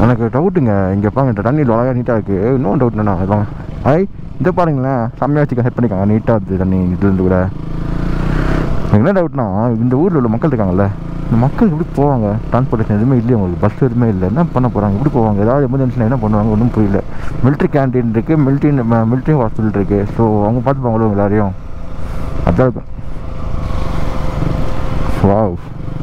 எனக்கு டவுட்டுங்க இங்கே பாருங்க இந்த தண்ணி அழகாக நீட்டாக இருக்குது இன்னும் டவுட் என்னண்ணா அதான் ஐ இதை பாருங்களேன் செம்மையாக வச்சு செட் பண்ணிக்காங்க நீட்டாக இருக்குது தண்ணி இதுலேருந்து கூட எனக்கு என்ன டவுட்னா இந்த ஊரில் உள்ள மக்கள் இருக்காங்கல்ல இந்த மக்கள் எப்படி போவாங்க டிரான்ஸ்போர்ட்டேஷன் எதுவுமே இல்லையா உங்களுக்கு பஸ் எதுவுமே இல்லை என்ன பண்ண போகிறாங்க எப்படி போவாங்க ஏதாவது எமர்ஜென்சியில் என்ன பண்ணுவாங்க ஒன்றும் புரியல மிலிட்ரி கேண்டீன் இருக்குது மிலிட்ரி மிலிட்ரி ஹாஸ்பிட்டல் இருக்குது ஸோ அவங்க பார்த்துப்பாங்களோ எல்லாரையும் அதான் இருக்கும் வாவ்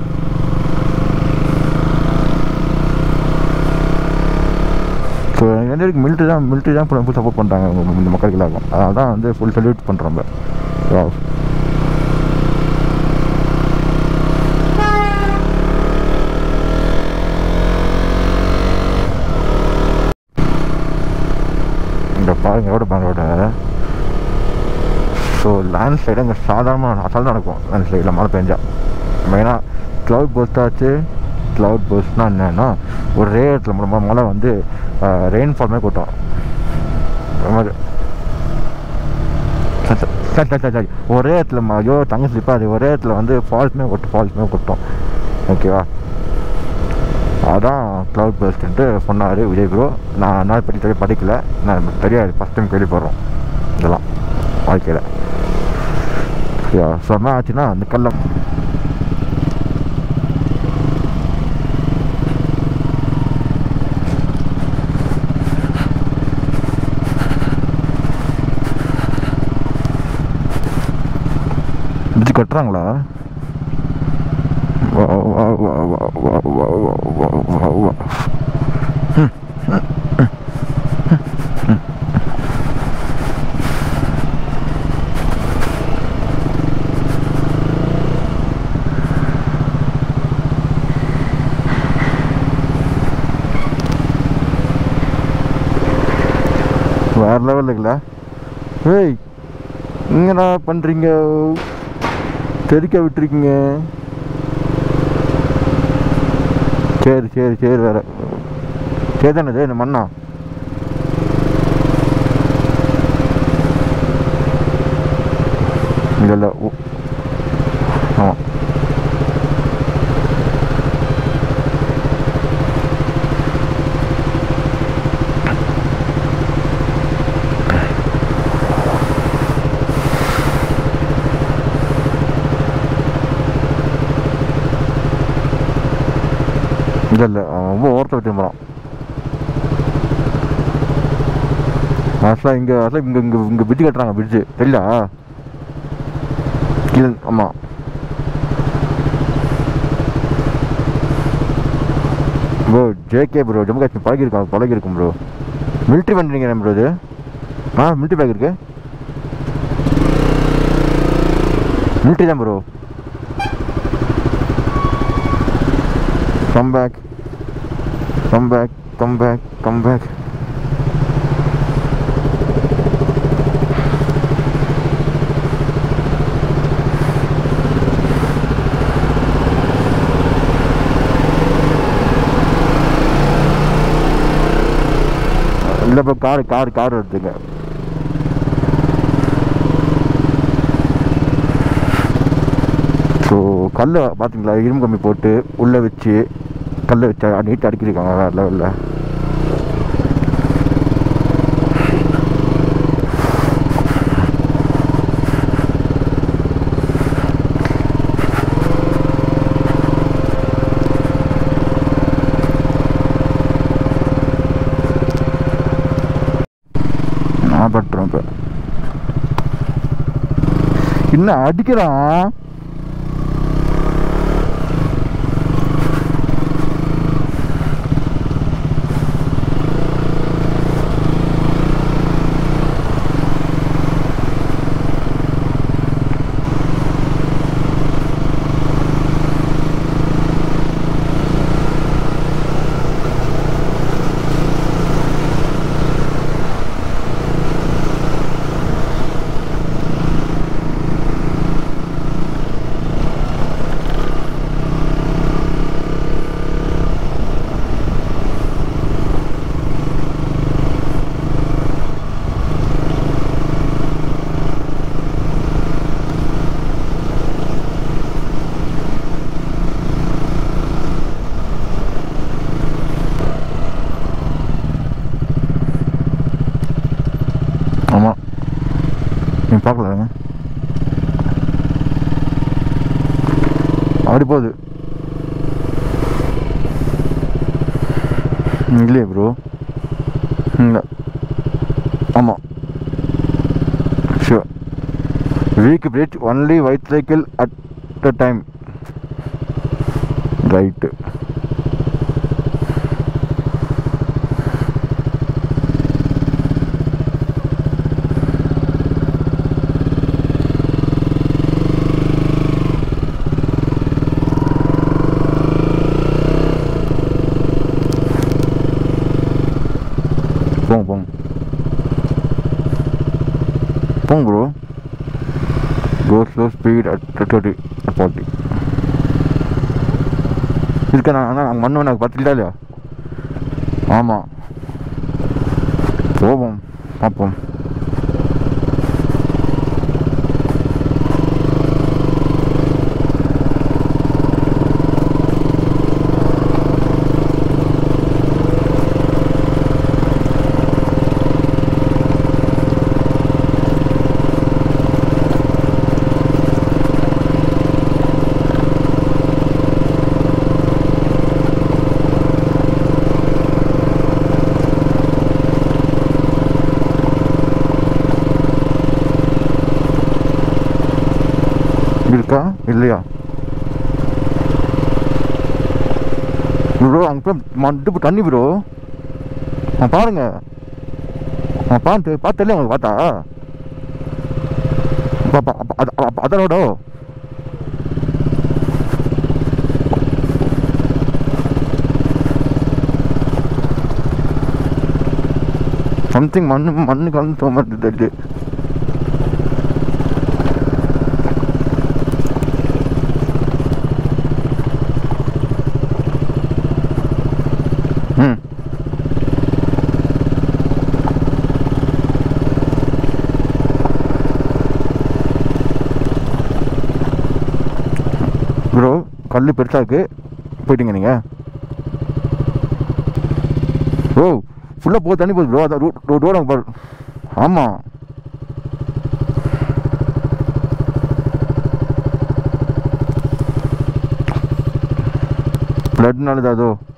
ஸோ என்ன இருக்கு மிலிட்ரி தான் மிலிட்ரி தான் ஃபுல் சப்போர்ட் பண்ணுறாங்க இந்த மக்களுக்கு எல்லாருக்கும் அதனால தான் வந்து ஃபுல் சல்யூட் பண்ணுறோம் வாவ் இந்த பாருங்க எவ்வளோ பேங்களோட ஸோ லேண்ட் ஸ்லைடு அங்கே சாதாரணமாக அசால் நடக்கும் லேண்ட் ஸ்லைடில் மழை பெஞ்சா மெயினாக க்ளவுட் பர்ஸ்ட் ஆச்சு க்ளவுட் பர்ஸ்ட்னா என்னன்னா ஒரே இடத்துல ம- மழை வந்து ரெயின்ஃபால் மாதிரி கொட்டும் அது மாதிரி சரி, சரி, சரி, சரி, சரி. ஒரே இடத்துல ம- ஐயோ தங்க ஸ்லிப்பாக அது ஒரே இடத்துல வந்து ஃபால்ஸ்மே கொட்டும் ஃபால்ஸ்மே கொட்டும் ஓகேவா அதான் க்ளவுட் பர்ஸ்ட்டு சொன்னார் விஜய் ப்ரோ நான் நான் பற்றி தெரிய படிக்கல நான் தெரியாது ஃபஸ்ட் டைம் கேள்விப்படுறோம் இதெல்லாம் வாழ்க்கையில் ஸோ என்ன ஆச்சுன்னா அந்த கல்லம் பிடிச்சி கட்டுறாங்களா வா வா வா வா வா வா வா வா வா வா வேற லெவல் இருக்குல்ல ஏய் என்னடா பண்ணுறீங்க தெறிக்க விட்டுருக்கீங்க சரி சரி சரி வேற சரி தானே இது இந்த மண்ணா இல்லை இல்லை ஓ ஆமாம் இல்லை இல்லை அவன் ரொம்ப ஓரத்தை விட்டு போகிறான் ஆக்சுவலாக இங்கே ஆக்சுவலாக இங்கே இங்கே இங்கே பிரிட்ஜு கட்டுறாங்க பிரிட்ஜு தெரியல கீழே ஆமாம் bro JK bro Jammu Kashmir பழகி இருக்கும் பழகி இருக்கும் ப்ரோ மிலிட்ரி பண்ணுறீங்க ப்ரோ இது ஆ மிலிட்ரி பேக் இருக்கு மிலிட்ரி தான் bro come back come back come back come back இல்லை இப்போ கார் கார் கார் எடுத்துங்க ஸோ கல் பார்த்தீங்களா இரும்பு கம்பி போட்டு உள்ளே வச்சு கல்லை வச்சு நீட்டாக அடிக்கிருக்காங்க வேறு லெவலில் நான் பட்டுறோம் இப்போ என்ன அடிக்கிறான் போகுது இல்லையே ப்ரோ இல்லை ஆமாம் sure weak bridge only white cycle at the time right போங்க போங்க போங்க bro go slow speed at thirty at forty இருக்கா நான் ஆனால் மண்ணு எனக்கு பத்துக்கிட்டா இல்லையா ஆமாம் போவோம் பார்ப்போம் இருக்கா இல்லையா ப்ரோ அங்கே மட்டு தண்ணி ப்ரோ ஆ பாருங்க ஆ பார்த்து பார்த்து தெரியல உங்களுக்கு பார்த்தா அப்ப- அப்ப- அத- அப்ப- அதான் ரோடோ சம்திங் மண்ணு மண்ணு கலந்து தோற மாதிரி தெரியுது ம் ப்ரோ கல் பெருசாக இருக்கு போயிட்டீங்க நீங்கள் ஓ ஃபுல்லாக போகுது தண்ணி போகுது ப்ரோ அதான் ரோடு ரோடு பாரு ஆமாம் ஃப்ளட்னால தான் அதோ